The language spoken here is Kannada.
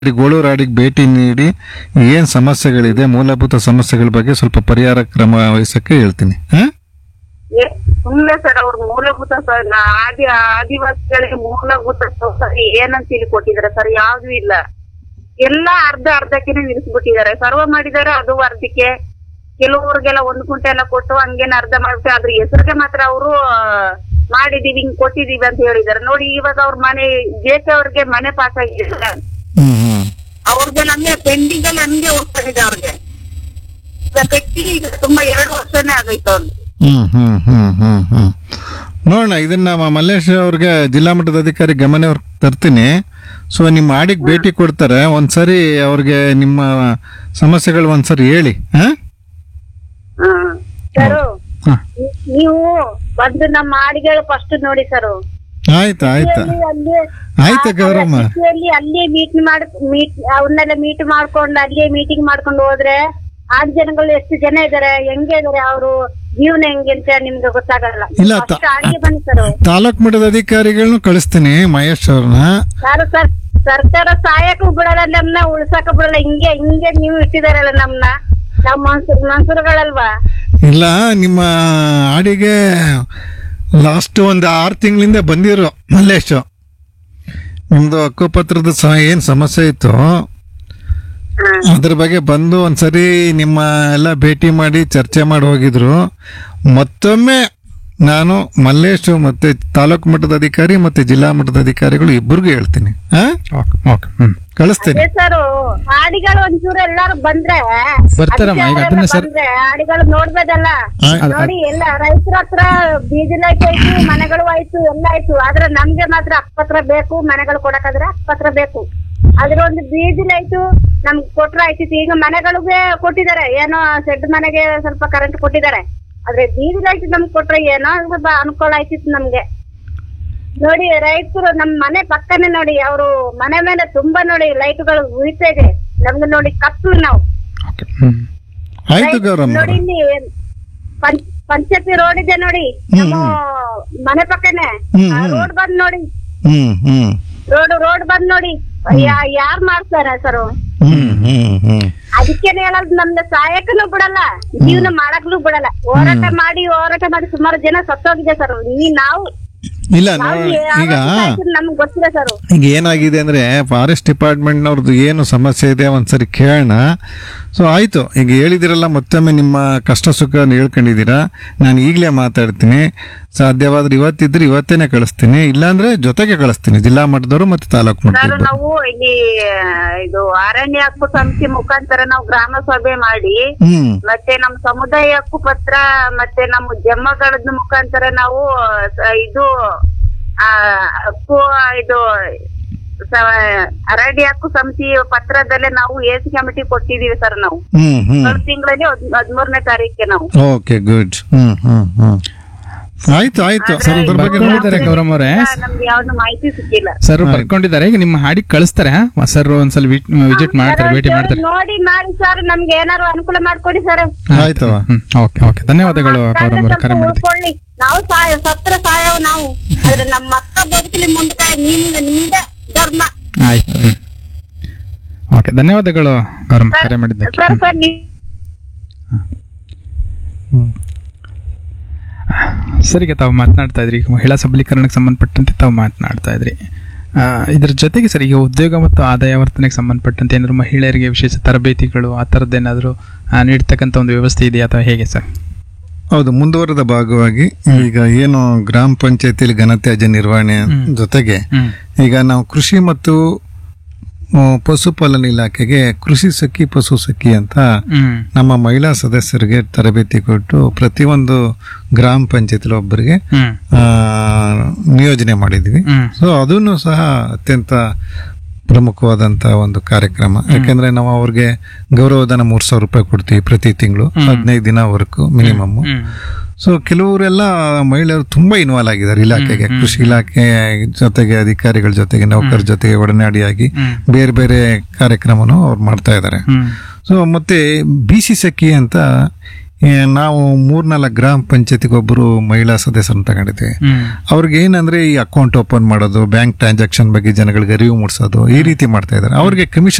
ಗೋಳೂರಾಡಿಗೆ ಭೇಟಿ ನೀಡಿ ಏನ್ ಸಮಸ್ಯೆಗಳಿದೆ ಮೂಲಭೂತ ಸಮಸ್ಯೆಗಳ ಬಗ್ಗೆ ಸ್ವಲ್ಪ ಪರಿಹಾರ ಕ್ರಮ ವಹಿಸಕ್ಕೆ ಹೇಳ್ತೀನಿ ಹಾ ಏ- ಸುಮ್ನೆ ಸರ್ ಅವ್ರ ಮೂಲಭೂತ ಸ- ನಾ- ಆದಿ ಆದಿವಾಸಿಗಳಿಗೆ ಮೂಲಭೂತ ಸೌಕರ್ಯ ಏನಂತ ಹೇಳಿ ಕೊಟ್ಟಿದ್ದಾರೆ ಸರ್ ಯಾವ್ದು ಇಲ್ಲ ಎಲ್ಲ ಅರ್ಧ ಅರ್ಧಕ್ಕೆನೆ ನಿಲ್ಲಿಸ್ಬಿಟ್ಟಿದ್ದಾರೆ ಸರ್ವ ಮಾಡಿದ್ದಾರೆ ಅದು ಅರ್ಧಕ್ಕೆ ಕೆಲವ್ರಿಗೆಲ್ಲ ಒಂದ್ ಕುಂಟೆ ಎಲ್ಲ ಕೊಟ್ಟು ಹಂಗೇನ ಅರ್ಧ ಮಾಡ್ಬಿಟ್ಟು ಅದ್ರ ಹೆಸರಿಗೆ ಮಾತ್ರ ಅವರು ಮಾಡಿದೀವಿ ಹಿಂಗ್ ಕೊಟ್ಟಿದೀವಿ ಅಂತ ಹೇಳಿದ್ದಾರೆ ನೋಡಿ ಇವಾಗ ಅವ್ರ ಮನೆ ಜೇಕೆ ಅವ್ರಿಗೆ ಮನೆ ಪಾಸ್ ಆಗಿದೆ ಹ್ಮ್ ಹ್ಮ್ ಅವ್ರಿಗೆ ನಮ್ಗೆ ಪೆಂಡಿಂಗ್ ಅಲ್ಲಿ ಹಂಗೆ ಹೋಗ್ತಾ ಇದೆ ಅವ್ರಿಗೆ ಈಗ ಕಟ್ಟಿ ಈಗ ತುಂಬಾ ಎರಡು ವರ್ಷನೇ ಆಗೈತೆ ಅವ್ರಿಗೆ ಹ್ಮ್ ಹ್ಮ್ ಹ್ಮ್ ಹ್ಮ್ ಹ್ಮ್ ನೋಡೋಣ ಇದನ್ನ ಮ- ಮಲ್ಲೇಶ್ ಅವ್ರಿಗೆ ಜಿಲ್ಲಾ ಮಟ್ಟದ ಅಧಿಕಾರಿ ಗಮನ ಅವ್ರಿಗೆ ತರ್ತೀನಿ ಸೊ ನಿಮ್ಮ ಆಡಿಗೆ ಭೇಟಿ ಕೊಡ್ತಾರೆ ಒಂದ್ಸರಿ ಅವ್ರಿಗೆ ನಿಮ್ಮ ಸಮಸ್ಯೆಗಳು ಒಂದ್ಸರಿ ಹೇಳಿ ಹಾ ಹ್ಮ್ ಸರ್ ಹ. ನೀವು ಬಂದು ನಮ್ಮ ಹಾಡಿಗಳು ಫಸ್ಟ್ ನೋಡಿ ಸರ್ ಆಯ್ತು ಆಯ್ತು ಆಯ್ತು ಗೌರಮ್ಮ ಅಲ್ಲಿ ಅಲ್ಲೇ ಮೀಟ್ ಮಾಡ್ ಮೀಟ್ ಅವನ್ನೆಲ್ಲ ಮೀಟ್ ಮಾಡ್ಕೊಂಡು ಅಲ್ಲೇ ಮೀಟಿಂಗ್ ಮಾಡ್ಕೊಂಡು ಹೋದ್ರೆ ಆರು ಜನಗಳು ಎಷ್ಟು ಜನ ಇದಾರೆ ಹೆಂಗೆ ಇದಾರೆ ಅವರು ಜೀವನ ಹೆಂಗೆ ಅಂತ ನಿಮ್ಗೆ ಗೊತ್ತಾಗಲ್ಲ ಇಲ್ಲ, ತ- ಫಸ್ಟ್ ಹಾಡಿಗೆ ಬನ್ನಿ ಸರ್ ತಾಲೂಕ್ ಮಟ್ಟದ ಅಧಿಕಾರಿಗಳನ್ನ ಕಳಿಸ್ತೀನಿ ಮಹೇಶ್ ಅವ್ರನ್ನ ಯಾರು ಸರ್ ಸರ್ಕಾರ ಸಹಾಯಕ್ಕೂ ಬಿಡಲ್ಲ ನಮ್ನ ಉಳ್ಸಕ ಬಿಡಲ್ಲ ಹಿಂಗೆ ಹಿಂಗೆ ನೀವು ಇಟ್ಟಿದಾರಲ್ಲ ನಮ್ನ ನಾವ್ ಮನ್ಸೂರ್ ಮನ್ಸೂರುಗಳಲ್ವಾ ಇಲ್ಲ ನಿಮ್ಮ ಆಡಿಗೆ ಲಾಸ್ಟ್ ಒಂದು ಆರು ತಿಂಗಳಿಂದ ಬಂದಿರೋ ಮಲ್ಲೇಶ್ ನಿಮ್ದು ಹಕ್ಕುಪತ್ರದ ಸಹ ಏನು ಸಮಸ್ಯೆ ಇತ್ತು ಅದ್ರ ಬಗ್ಗೆ ಬಂದು ಒಂದ್ಸರಿ ನಿಮ್ಮ ಎಲ್ಲ ಭೇಟಿ ಮಾಡಿ ಚರ್ಚೆ ಮಾಡಿ ಹೋಗಿದ್ರು ಮತ್ತೊಮ್ಮೆ ನಾನು ಮಲ್ಲೇಶ್ ಮತ್ತೆ ತಾಲೂಕು ಮಟ್ಟದ ಅಧಿಕಾರಿ ಮತ್ತೆ ಜಿಲ್ಲಾ ಮಟ್ಟದ ಅಧಿಕಾರಿಗಳು ಇಬ್ಬರಿಗೂ ಹೇಳ್ತೀನಿ ಹಾ ಓಕೆ ಓಕೆ ಹ್ಮ್ ಕಳಿಸ್ತೀನಿ ಅದೇ ಸರ್ ಹಾಡಿಗಳು ಒಂಚೂರು ಎಲ್ಲಾರು ಬಂದ್ರೆ ಬರ್ತಾರಮ್ಮ, ಈಗ ಅದನ್ನ ಸರ್- ಬಂದ್ರೆ ಹಾಡಿಗಳು ನೋಡ್ಬೋದಲ್ಲ ಆಯ್ತು. ನೋಡಿ ಎಲ್ಲ ರೈತರ ಹತ್ರ ಬೀಜ ಲೈಟ್ ಆಯ್ತು ಮನೆಗಳು ಆಯ್ತು ಎಲ್ಲ ಆಯ್ತು ಆದ್ರೆ ನಮ್ಗೆ ಮಾತ್ರ ಅಕ್ಕಪತ್ರ ಬೇಕು ಮನೆಗಳು ಕೊಡಕಾದ್ರೆ ಅಕ್ಕಪತ್ರ ಬೇಕು ಅದ್ರ ಒಂದು ಬೀಜ ಆಯ್ತು ನಮ್ಗೆ ಕೊಟ್ರೆ ಆಯ್ತಿತ್ತು ಈಗ ಮನೆಗಳಿಗೆ ಕೊಟ್ಟಿದ್ದಾರೆ ಏನೋ ಶೆಡ್ ಮನೆಗೆ ಸ್ವಲ್ಪ ಕರೆಂಟ್ ಕೊಟ್ಟಿದ್ದಾರೆ ಆದ್ರೆ ಬೀಜ ಲೈಟ್ ನಮ್ಗೆ ಕೊಟ್ರೆ ಏನೋ ಸ್ವಲ್ಪ ಅನುಕೂಲ ಆಯ್ತಿತ್ತು ನಮ್ಗೆ ನೋಡಿ ರೈತರು ನಮ್ ಮನೆ ಪಕ್ಕನೆ ನೋಡಿ ಅವರು ಮನೆ ಮೇಲೆ ತುಂಬಾ ನೋಡಿ ಲೈಟ್ಗಳು ಉಳಿತಾ ಇದೆ ನಮ್ಗೆ ನೋಡಿ ಕತ್ಲು ನಾವು ಓಕೆ ಹ್ಮ್ ಆಯ್ತು ಗೌರಮ್ಮ ನೋಡಿ ಇಲ್ಲಿ ಪಂಚ್- ಪಂಚಾಯತಿ ರೋಡ್ ಇದೆ ನೋಡಿ ನಮ್ಮ ಮನೆ ಪಕ್ಕನೆ ಹ್ಮ್, ಹ್ಮ್. ರೋಡ್ ಬಂದ್ ನೋಡಿ ಹ್ಮ್ ಹ್ಮ್ ರೋಡ್ ರೋಡ್ ಬಂದ್ ನೋಡಿ ಯಾ- ಯಾರ್ ಮಾಡ್ತಾರೆ ಸರ್ ಹ್ಮ್ ಹ್ಮ್ ಹ್ಮ್ ಅದಕ್ಕೇನೆ ಹೇಳೋದು ನಮ್ಗೆ ಸಹಾಯಕನು ಬಿಡಲ್ಲ ಜೀವನ ಮಾಡಕ್ಲು ಬಿಡಲ್ಲ ಹೋರಾಟ ಮಾಡಿ ಹೋರಾಟ ಮಾಡಿ ಸುಮಾರು ಜನ ಸತ್ತೋಗಿದೆ ಸರ್ ಈ ನಾವು ಇಲ್ಲ ನಾವು ನೋ- ಈಗ ನಮ್ಗೆ ಗೊತ್ತಿಲ್ಲ ಸರ್ ಈಗ ಏನಾಗಿದೆ ಅಂದ್ರೆ ಫಾರೆಸ್ಟ್ ಡಿಪಾರ್ಟ್ಮೆಂಟ್ನವ್ರದ್ದು ಏನು ಸಮಸ್ಯೆ ಇದೆ ಒಂದ್ಸರಿ ಕೇಳೋಣ ಸೊ ಆಯ್ತು ಈಗ ಹೇಳಿದಿರಲ್ಲ ಮತ್ತೊಮ್ಮೆ ನಿಮ್ಮ ಕಷ್ಟ ಸುಖ ಹೇಳ್ಕೊಂಡಿದ್ದೀರಾ ನಾನು ಈಗಲೇ ಮಾತಾಡ್ತೀನಿ ಸಾಧ್ಯವಾದ್ರೆ ಇವತ್ತಿದ್ರೆ ಇವತ್ತೇನೆ ಕಳಿಸ್ತೀನಿ ಇಲ್ಲಾಂದ್ರೆ ಜೊತೆಗೆ ಕಳಿಸ್ತೀನಿ ಜಿಲ್ಲಾ ಮಟ್ಟದವರು ಮತ್ತೆ ತಾಲೂಕು ಸರ್ ಮಟ್ಟದವರು ನಾವು ಇಲ್ಲಿ ಆ, ಇದು ಅರಣ್ಯ ಹಕ್ಕು ಸಮಿತಿ ಮುಖಾಂತರ ನಾವು ಗ್ರಾಮ ಸಭೆ ಮಾಡಿ ಹ್ಮ್ ಮತ್ತೆ ನಮ್ಮ ಸಮುದಾಯ ಹಕ್ಕು ಪತ್ರ ಮತ್ತೆ ನಮ್ಮ ಜಮ್ಮಗಳದ ಮುಖಾಂತರ ನಾವು ಸ- ಇದು ಆ ಹಕ್ಕು ಇದು ಸ- ಅರಣ್ಯ ಹಕ್ಕು ಸಮಿತಿ ಪತ್ರದಲ್ಲೇ ನಾವು ಎಸಿ ಕಮಿಟಿ ಕೊಟ್ಟಿದೀವಿ ಸರ್ ನಾವು ಹ್ಮ್ ಹ್ಮ್ ಕಳೆದ ತಿಂಗಳಲ್ಲಿ ಹದಿಮೂರನೇ ತಾರೀಕಿಗೆ ನಾವು ಓಕೆ ಗುಡ್ ಹ್ಮ್ ಹ್ಮ್ ಹ್ಮ್ ಆಯ್ತು ಆಯ್ತು ಸರ್ ಅದ್ರ ಬಗ್ಗೆ ಬರ್ಕೊಂಡಿದ್ದಾರೆ ಗೌರಮ್ಮ ಅವರೇ ನಮ್ಗೆ ಯಾವ್ದು ಮಾಹಿತಿ ಸಿಕ್ಕಿಲ್ಲ ಸರ್ ಬರ್ಕೊಂಡಿದ್ದಾರೆ ಈಗ ನಿಮ್ಮ ಹಾಡಿಗೆ ಕಳಿಸ್ತಾರೆ ಸರ್ ಒಂದ್ಸಲ ವಿಸಿಟ್ ಮಾಡ್ತಾರೆ ಭೇಟಿ ಮಾಡ್ತಾರೆ ನೋಡಿ ಮಾಡಿ ಸರ್ ನಮ್ಗೆ ಏನಾರು ಅನುಕೂಲ ಮಾಡ್ಕೊಡಿ ಸರ್ ಆಯ್ತವ ಹ್ಮ್ ಓಕೆ ಓಕೆ ಧನ್ಯವಾದಗಳು ಗೌರಮ್ಮ ಅವರೇ ಕರೆ ಮಾಡಿದ್ದಕ್ಕೆ ಉಳ್ಕೊಳ್ಳಿ ನಾವು ಸಾಯ ಸತ್ರ ಸಾಯವ್ ನಾವು ಆದ್ರೆ ನಮ್ಮ ಮಕ್ಕ ಬದುಕಲಿ ಮುಂದೆ ನಿಮ್ದ ನಿಮ್ದ ಧರ್ಮ ಆಯ್ತು ಹ್ಮ್ ಓಕೆ ಧನ್ಯವಾದಗಳು ಗೌರಮ್ಮ ಕರೆ ಮಾಡಿದ್ದಕ್ಕೆ ಸರ್ ಸರ್ ನೀವು ಸರಿಗೆ ತಾವು ಮಾತನಾಡ್ತಾ ಇದ್ರಿ ಈಗ ಮಹಿಳಾ ಸಬಲೀಕರಣಕ್ಕೆ ಸಂಬಂಧಪಟ್ಟಂತೆ ತಾವು ಮಾತನಾಡ್ತಾ ಇದ್ರಿ ಆ, ಇದ್ರ ಜೊತೆಗೆ ಸರ್ ಈಗ ಉದ್ಯೋಗ ಮತ್ತು ಆದಾಯ ವರ್ತನೆಗೆ ಸಂಬಂಧಪಟ್ಟಂತೆ ಏನಾದ್ರು ಮಹಿಳೆಯರಿಗೆ ವಿಶೇಷ ತರಬೇತಿಗಳು ಆ ಥರದ್ದೇನಾದರೂ ನೀಡ್ತಕ್ಕಂಥ ಒಂದು ವ್ಯವಸ್ಥೆ ಇದೆಯಾ ಅಥವಾ ಹೇಗೆ ಸರ್ ಹೌದು ಮುಂದುವರೆದ ಭಾಗವಾಗಿ ಈಗ ಏನು ಗ್ರಾಮ ಪಂಚಾಯತಿಲಿ ಘನತ್ಯಾಜ್ಯ ನಿರ್ವಹಣೆ ಜೊತೆಗೆ ಹ್ಮ್ ಈಗ ನಾವು ಕೃಷಿ ಮತ್ತು ಆ, ಪಶುಪಾಲನೆ ಇಲಾಖೆಗೆ ಕೃಷಿ ಸಖಿ ಪಶು ಸಖಿ ಅಂತ ಹ್ಮ್ ನಮ್ಮ ಮಹಿಳಾ ಸದಸ್ಯರಿಗೆ ತರಬೇತಿ ಕೊಟ್ಟು ಪ್ರತಿಯೊಂದು ಗ್ರಾಮ ಪಂಚಾಯತಿಲಿ ಒಬ್ಬರಿಗೆ ಹ್ಮ್ ಆ, ನಿಯೋಜನೆ ಮಾಡಿದ್ವಿ ಹ್ಮ್ ಸೊ ಅದನ್ನು ಸಹ ಅತ್ಯಂತ ಪ್ರಮುಖವಾದಂತ ಒಂದು ಕಾರ್ಯಕ್ರಮ ಯಾಕಂದ್ರೆ ನಾವು ಅವ್ರಿಗೆ ಗೌರವಧನ ಮೂರ್ ಸಾವಿರ ರೂಪಾಯಿ ಕೊಡ್ತೀವಿ ಪ್ರತಿ ತಿಂಗಳು ಹದಿನೈದು ದಿನ ವರ್ಕು ಮಿನಿಮಮ್ ಹ್ಮ್ ಸೊ ಕೆಲವರೆಲ್ಲ ಮಹಿಳೆಯರು ತುಂಬಾ ಇನ್ವಾಲ್ವ್ ಆಗಿದ್ದಾರೆ ಇಲಾಖೆಗೆ ಕೃಷಿ ಇಲಾಖೆ ಜೊತೆಗೆ ಅಧಿಕಾರಿಗಳ ಜೊತೆಗೆ ನೌಕರ ಜೊತೆಗೆ ಒಡನಾಡಿಯಾಗಿ ಹ್ಮ್. ಬೇರೆ ಬೇರೆ ಕಾರ್ಯಕ್ರಮನು ಅವ್ರು ಮಾಡ್ತಾ ಇದ್ದಾರೆ ಹ್ಮ್ ಸೊ ಮತ್ತೆ ಬಿ ಸಿ ಸಖಿ ಅಂತ ಈ ನಾವು ಮೂರ್ನಾಲ್ಕು ಗ್ರಾಮ ಪಂಚಾಯತಿಗೆ ಒಬ್ಬರು ಮಹಿಳಾ ಸದಸ್ಯರನ್ನ ತಗೊಂಡಿದ್ವಿ ಹ್ಮ್ ಅವ್ರಿಗೆ ಏನಂದ್ರೆ ಈ ಅಕೌಂಟ್ ಓಪನ್ ಮಾಡೋದು ಬ್ಯಾಂಕ್ ಟ್ರಾನ್ಸಾಕ್ಷನ್ ಬಗ್ಗೆ ಜನಗಳಿಗೆ ಅರಿವು ಮೂಡಿಸೋದು ಈ ರೀತಿ ಮಾಡ್ತಾ ಇದ್ದಾರೆ ಅವ್ರಿಗೆ ಕಮಿಷನ್